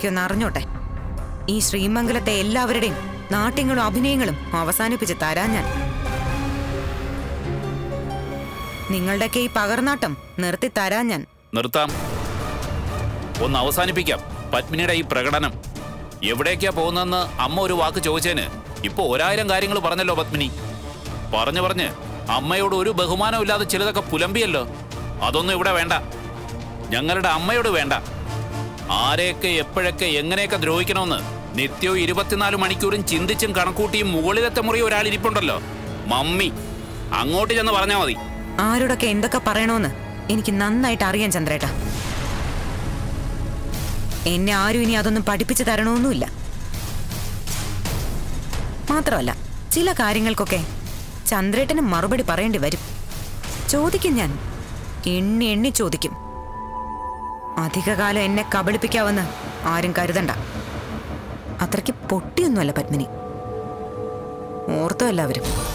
ഇതൊക്കെ ഒന്ന് അറിഞ്ഞോട്ടെ ഈ ശ്രീമംഗലത്തെ എല്ലാവരുടെയും നാട്യങ്ങളും അഭിനയങ്ങളും അവസാനിപ്പിച്ച് തരാൻ ഞാൻ നിങ്ങളുടെയൊക്കെ ഈ പകർനാട്ടം നിർത്തി തരാൻ ഞാൻ നിർത്താം ഒന്ന് അവസാനിപ്പിക്കാം പത്മിനിയുടെ ഈ പ്രകടനം എവിടേക്കാ പോകുന്നതെന്ന് അമ്മ ഒരു വാക്ക് ചോദിച്ചേന് ഇപ്പൊ ഒരായിരം കാര്യങ്ങൾ പറഞ്ഞല്ലോ പത്മിനി പറഞ്ഞു പറഞ്ഞ് അമ്മയോട് ഒരു ബഹുമാനവും ഇല്ലാതെ ചിലതൊക്കെ പുലമ്പിയല്ലോ അതൊന്നും ഇവിടെ വേണ്ട ഞങ്ങളുടെ അമ്മയോട് വേണ്ട ആരെയൊക്കെ എപ്പോഴൊക്കെ എങ്ങനെയൊക്കെ ദ്രോഹിക്കണമെന്ന് നിത്യവും ഇരുപത്തിനാല് മണിക്കൂറും ചിന്തിച്ചും കണക്കൂട്ടിയും മുകളിലത്തെ മുറി ഒരാൾ ഇരിപ്പുണ്ടല്ലോ മമ്മി അങ്ങോട്ട് ചെന്ന് പറഞ്ഞാൽ മതി ആരോടൊക്കെ എന്തൊക്കെ പറയണമെന്ന് എനിക്ക് നന്നായിട്ട് അറിയാം ചന്ദ്രേട്ട എന്നെ ആരും ഇനി അതൊന്നും പഠിപ്പിച്ചു തരണമൊന്നുമില്ല മാത്രമല്ല ചില കാര്യങ്ങൾക്കൊക്കെ ചന്ദ്രേട്ടന് മറുപടി പറയേണ്ടി വരും ചോദിക്കും ഞാൻ എണ്ണി എണ്ണി ചോദിക്കും അധികകാലം എന്നെ കബളിപ്പിക്കാവെന്ന് ആരും കരുതണ്ട അത്രയ്ക്ക് പൊട്ടിയൊന്നുമല്ല പത്മിനി ഓർത്തോ എല്ലാവരും